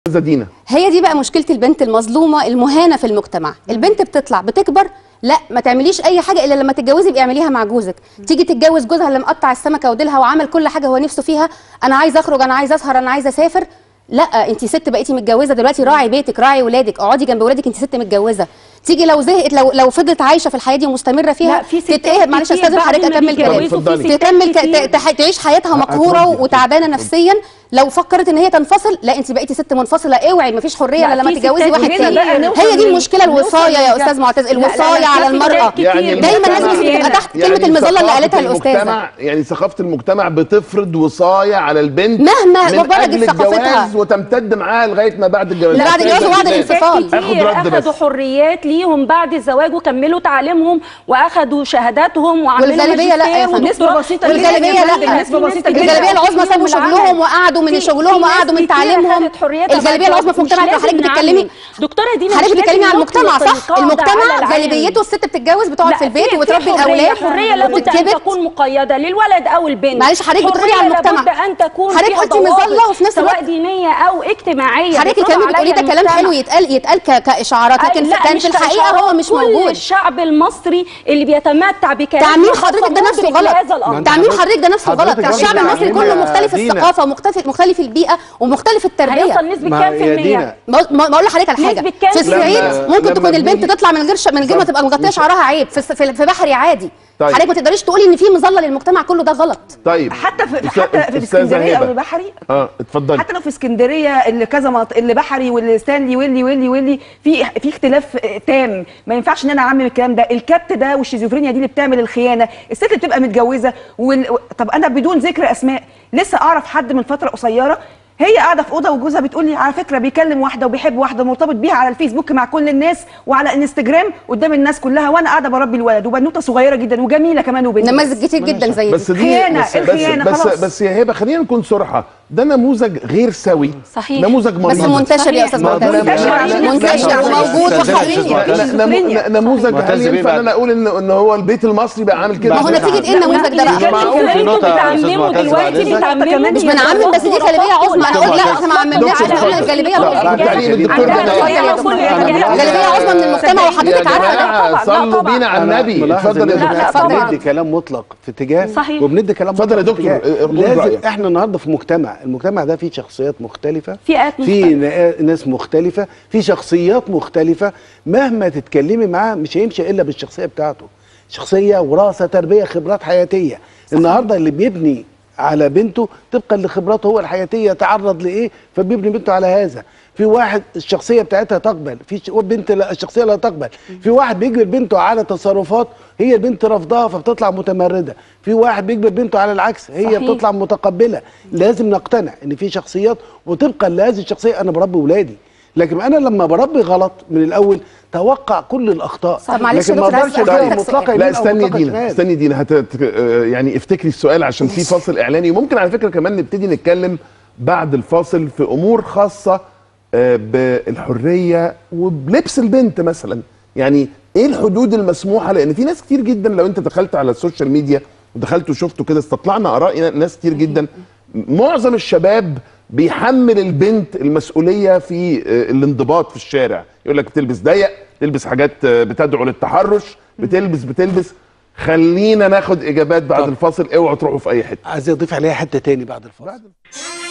استاذه دينا هي دي بقى مشكله البنت المظلومه المهانه في المجتمع البنت بتطلع بتكبر لا ما تعمليش اي حاجه الا لما تتجوزي يبقى اعمليها مع جوزك تيجي تتجوز جوزها اللي مقطع السمكه وديلها وعمل كل حاجه هو نفسه فيها انا عايزه اخرج انا عايزه اسهر انا عايزه اسافر لا انت ست بقيتي متجوزه دلوقتي راعي بيتك راعي ولادك اقعدي جنب ولادك انت ست متجوزه تيجي لو زهقت لو لو فضلت عايشه في الحياه دي ومستمره فيها لا، في ستات تتقهر معلش يا كتير استاذه بعد حضرتك ما اكمل كلامي بيتجوزوا في ستات تكمل ك- كتير. ت- تح- تعيش حياتها مقهوره هتودي. وتعبانه نفسيا لو فكرت ان هي تنفصل لا انت بقيتي ست منفصله اوعي مفيش حريه لا، الا لما في تتجوزي ستات واحد كتير تاني بقى نوصل هي دي لل- المشكله نوصل الوصايه يا للج- استاذ معتز لا، لا، الوصايه لا، على في المراه ستات كتير يعني بقى دايما الناس خيانة. بتبقى تحت كلمه المظله اللي ثقافة قالتها الاستاذه المجتمع يعني ثقافه المجتمع بتفرض وصايه على البنت مهما من وبرجت اجل ثقافتها. الجواز وتمتد معاها لغايه ما بعد الجواز لا، بعد الجواز وبعد الانفصال الانفصال. اخد كتير رد اخدوا بس حريات ليهم بعد الزواج وكملوا تعليمهم واخدوا شهاداتهم وعملوا والغالبية لا يا ماجستير فندم. ودكتوراه. نسبة بسيطة والغالبية جدا لا. نسبة بسيطة جدا الجلابيه العظمى سابوا فيهم العمل. شغلهم وقعدوا من في- شغلهم في ناس وقعدوا من كتير تعليمهم أخدت حريتها الجلابيه بعد العظمى في الزواج. مجتمعك مش حضرتك لازم بتتكلمي نعمم. دكتوره دينا حضرتك مش بتتكلمي لازم عن المجتمع نطلق صح القاعدة على المجتمع العين. غالبيته الست بتتجوز بتقعد لا، في البيت في- وتربي في حرية- الاولاد حريه لابد ان وتتكبت تكون مقيده للولد او البنت معلش حضرتك بتقولي على حرية المجتمع. لابد ان تكون حضرتك فيها قلتي مظلة ضوابط، وفي نفس سواء الوقت- دينيه او اجتماعيه حضرتك بيفرض كلامك بتقولي عليا ده كلام المجتمع. حلو يتقال يتقال ك- كاشعارات لكن لا، كان مش في الحقيقه كإشارات. هو مش كل موجود الشعب المصري اللي بيتمتع بكلام تعميم حضرتك ده نفسه غلط غلط تعميم حضرتك ده نفسه غلط حضرتك الشعب برضه المصري تعميم كله يا مختلف دينا. الثقافه ومختلف مختلف البيئه ومختلف التربيه هيوصل نسبه ما كام في يا المية؟ دينا ما ما اقول لحضرتك على حاجه نسبة كام في في الصعيد لما- ممكن لما تكون البنت بنيجي- تطلع من غير ش... من غير ما طب تبقى مغطيه مش- شعرها عيب في في, في بحري عادي طيب. حضرتك ما تقدريش تقولي ان في مظله للمجتمع كله ده غلط طيب حتى في أستاذ- حتى في أستاذة اسكندريه او هبة. البحري اه اتفضلي حتى لو في اسكندريه اللي كذا مناطق اللي بحري واللي ستانلي واللي واللي واللي في في اختلاف آه، تام ما ينفعش ان انا اعمم الكلام ده الكبت ده والشيزوفرينيا دي اللي بتعمل الخيانه الست اللي بتبقى متجوزه وال... طب انا بدون ذكر اسماء لسه اعرف حد من فتره قصيره هي قاعده في اوضه وجوزها بتقول لي على فكره بيكلم واحده وبيحب واحده مرتبط بيها على الفيسبوك مع كل الناس وعلى انستجرام قدام الناس كلها وانا قاعده بربي الولد وبنوته صغيره جدا وجميله كمان وبنت نماذج كتير جدا زي بس دي دي خيانة، بس الخيانة بس, خلاص. بس بس يا هبه خلينا نكون صراحه ده نموذج غير سوي صحيح. نموذج بس مريض منتشر يا استاذ ما- معتز لا- لا- لا- لا- منتشر لا- وموجود لا- لا- وحقيقي لا- لا- لا- شيزوفرينيا. نمو- نموذج معتز هل بيه ينفع بعد- ان انا اقول ان ان هو البيت المصري بقى عامل كده ما هو نتيجه ايه النموذج ده لا، بقى معقول. انتوا في نقطة يا أستاذ بتعمموا معتز دلوقتي بعد إذنك. بتعمموا مش بنعمم بس دي غالبيه عظمى انا قلت لا احنا ما عممناش احنا قلنا الغالبيه لا، العظمى بعد تعليم الدكتور عندها ده شوية ده- وكل أنا حاجة. بقول- غالبيه عظمى من المجتمع يا وحضرتك عارفه ده جماعه طبعاً، لا صلوا طبعاً. بينا على النبي ملاحظ اتفضل إن يا لا، لا، احنا دكتور طبعاً. بندي كلام مطلق في اتجاه صحيح. وبندي كلام اتفضل يا مطلق في دكتور، اتجاه. ارجو لازم رأيك. احنا النهارده في مجتمع المجتمع ده فيه شخصيات مختلفه فئات في نا- ناس مختلفه في شخصيات مختلفه مهما تتكلمي معاه مش هيمشي الا بالشخصيه بتاعته شخصيه وراثه تربيه خبرات حياتيه النهارده اللي بيبني على بنته طبقا لخبراته هو الحياتيه تعرض لايه فبيبني بنته على هذا في واحد الشخصيه بتاعتها تقبل في ش- بنت لا الشخصيه لا تقبل في واحد بيجبر بنته على تصرفات هي البنت رافضاها فبتطلع متمرده في واحد بيجبر بنته على العكس هي صحيح. بتطلع متقبله لازم نقتنع ان في شخصيات وطبقا لهذه الشخصيه انا بربي ولادي لكن انا لما بربي غلط من الاول توقع كل الاخطاء طب معلش يا لكن ما دكتور، اقدرش عايز اديها أسألك مطلقه سؤال. يمين لا أو استني مطلقة دينا شمال. استني دينا هت... ت- آه، يعني افتكري السؤال عشان في فاصل اعلاني وممكن على فكره كمان نبتدي نتكلم بعد الفاصل في امور خاصه آه، بالحريه وبلبس البنت مثلا يعني ايه الحدود المسموحه لان في ناس كتير جدا لو انت دخلت على السوشيال ميديا ودخلت وشفته كده استطلعنا اراء ناس كتير جدا معظم الشباب بيحمل البنت المسؤوليه في آه، الانضباط في الشارع يقول لك بتلبس ضيق تلبس حاجات آه، بتدعو للتحرش بتلبس بتلبس خلينا ناخد اجابات بعد الفاصل اوعوا تروحوا في اي حته عايز اضيف عليها حته تاني بعد الفاصل